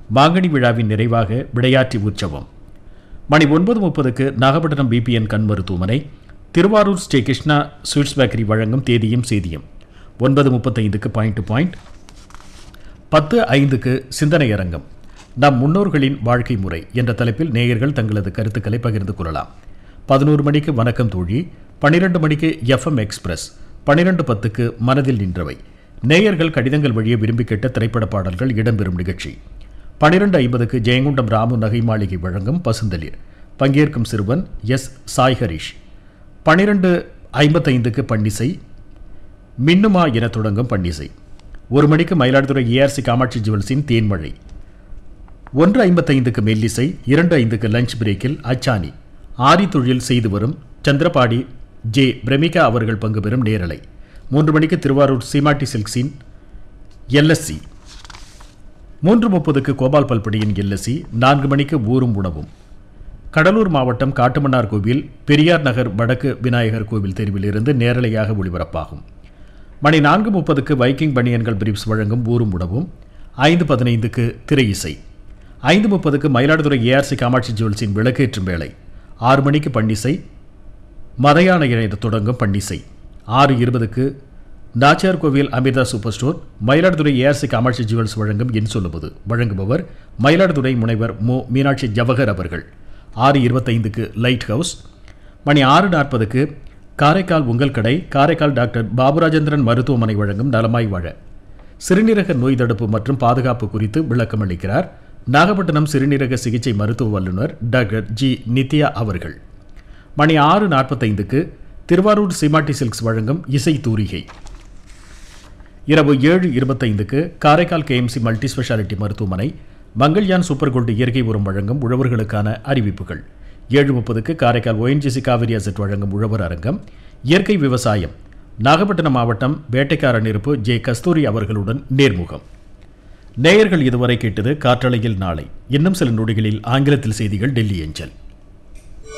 மாங்கனி விழாவின் நிறைவாக விளையாட்டு உற்சவம் மணி ஒன்பது முப்பதுக்கு நாகப்பட்டினம் பிபிஎன் கண் மருத்துவமனை திருவாரூர் ஸ்ரீ கிருஷ்ணா ஸ்வீட்ஸ் பேக்கரி வழங்கும் தேதியும் செய்தியும் ஒன்பது முப்பத்தைந்துக்கு பாயிண்ட் டு பாயிண்ட் பத்து ஐந்துக்கு சிந்தனை அரங்கம் நம் முன்னோர்களின் வாழ்க்கை முறை என்ற தலைப்பில் நேயர்கள் தங்களது கருத்துக்களை பகிர்ந்து கொள்ளலாம் பதினோரு மணிக்கு வணக்கம் தோழி பன்னிரண்டு மணிக்கு எஃப்எம் எக்ஸ்பிரஸ் பன்னிரண்டு பத்துக்கு மனதில் நின்றவை நேயர்கள் கடிதங்கள் வழியே விரும்பி கேட்ட திரைப்பட பாடல்கள் இடம்பெறும் நிகழ்ச்சி பன்னிரண்டு ஐம்பதுக்கு ஜெயங்கொண்டம் ராமு நகை மாளிகை வழங்கும் பசுந்தளிர் பங்கேற்கும் சிறுவன் எஸ் சாய் ஹரிஷ் பன்னிரண்டு ஐம்பத்தைந்துக்கு பன்னிசை மின்னுமா என தொடங்கும் பன்னிசை ஒரு மணிக்கு மயிலாடுதுறை ஏஆர்சி காமாட்சி ஜுவல்ஸின் தேன்மழை ஒன்று ஐம்பத்தைந்துக்கு மெல்லிசை இரண்டு ஐந்துக்கு லஞ்ச் பிரேக்கில் அச்சானி ஆரி தொழில் செய்து வரும் சந்திரபாடி ஜே பிரமிகா அவர்கள் பங்கு பெறும் நேரலை மூன்று மணிக்கு திருவாரூர் சீமாட்டி சில்க்ஸின் எல்எஸ்சி மூன்று முப்பதுக்கு கோபால் பல்படியின் எல்எஸ்சி நான்கு மணிக்கு ஊரும் உணவும் கடலூர் மாவட்டம் காட்டுமன்னார் கோவில் பெரியார் நகர் வடக்கு விநாயகர் கோவில் தெருவிலிருந்து நேரலையாக ஒளிபரப்பாகும் மணி நான்கு முப்பதுக்கு வைக்கிங் பனியன்கள் பிரீப்ஸ் வழங்கும் ஊரும் உணவும் ஐந்து பதினைந்துக்கு திரை இசை ஐந்து முப்பதுக்கு மயிலாடுதுறை ஏஆர்சி காமாட்சி ஜுவல்ஸின் விளக்கேற்றும் வேளை ஆறு மணிக்கு பன்னிசை மதையான இணையத் தொடங்கும் பன்னிசை ஆறு இருபதுக்கு Nachiyar Koil Amirtha super store Mayiladuthurai ARC Kamatchi jewels வழங்கும் என் சொல்லுவது வழங்குபவர் மயிலாடுதுறை முனைவர் மு மீனாட்சி ஜவஹர் அவர்கள் ஆறு இருபத்தைந்துக்கு லைட் ஹவுஸ் மணி ஆறு நாற்பதுக்கு காரைக்கால் உங்கள் கடை காரைக்கால் டாக்டர் பாபுராஜேந்திரன் மருத்துவமனை வழங்கும் நலமாய் வாழ சிறுநீரக நோய் தடுப்பு மற்றும் பாதுகாப்பு குறித்து விளக்கம் அளிக்கிறார் நாகப்பட்டினம் சிறுநீரக சிகிச்சை மருத்துவ வல்லுநர் டாக்டர் ஜி நித்யா அவர்கள் மணி ஆறு நாற்பத்தைந்துக்கு திருவாரூர் சிமாட்டி சில்க்ஸ் வழங்கும் இசை தூரிகை இரவு ஏழு இருபத்தைந்துக்கு காரைக்கால் கேஎம்சி மல்டி ஸ்பெஷாலிட்டி மருத்துவமனை மங்கள்யான் சூப்பர் கோல்டு இயற்கை உரம் வழங்கும் உழவர்களுக்கான அறிவிப்புகள் ஏழு முப்பதுக்கு காரைக்கால் ஒஎன்ஜிசி காவிரி அசெட் வழங்கும் உழவர் அரங்கம் இயற்கை விவசாயம் நாகப்பட்டினம் மாவட்டம் வேட்டைக்கார நெருப்பு ஜே கஸ்தூரி அவர்களுடன் நேர்முகம் நேயர்கள் இதுவரை கேட்டது காற்றலையில் நாளை இன்னும் சில நொடிகளில் ஆங்கிலத்தில் செய்திகள் டெல்லி ஏஞ்சல்